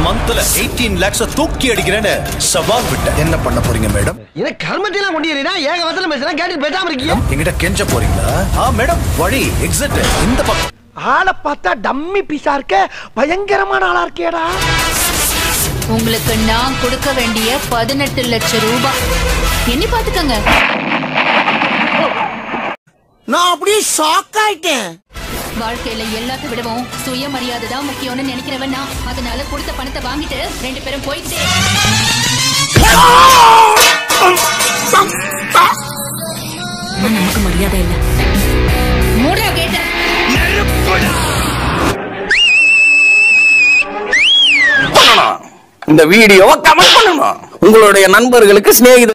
மந்த்ல எயிட்டீன் லேக்ஸ் தூக்கி அடிக்கிறேன்னு சவால் விட்டேன் என்ன பண்ண போறீங்க மேடம் இதை கர்மத்தையெல்லாம் கொண்டு ஏறினா ஏக வசனம் பேசுறேன் கேட்டு பேசாம இருக்கீங்க எங்கிட்ட கெஞ்ச போறீங்களா ஆ மேடம் வழி எக்ஸிட் இந்த பக்கம் ஆளை பார்த்தா டம்மி பீஸா இருக்க பயங்கரமான ஆளா இருக்கேடா உங்களுக்கு நான் கொடுக்க வேண்டிய பதினெட்டு லட்சம் ரூபாய் எண்ணி பாத்துக்கங்க நான் அப்படியே ஷாக் ஆயிட்டேன் வாழ்க்கையில எல்லாத்த விடவும் சுயமரியாதை தான் முக்கியம்னு நினைக்கிறவன் நான் அதனால கொடுத்த பணத்தை வாங்கிட்டு ரெண்டு பேரும் போயிட்டே நமக்கு மரியாதை இல்ல மூடா கேட்ட பண்ணணும் இந்த வீடியோவை கமெண்ட் பண்ணணும் உங்களுடைய நண்பர்களுக்கு சிநேகித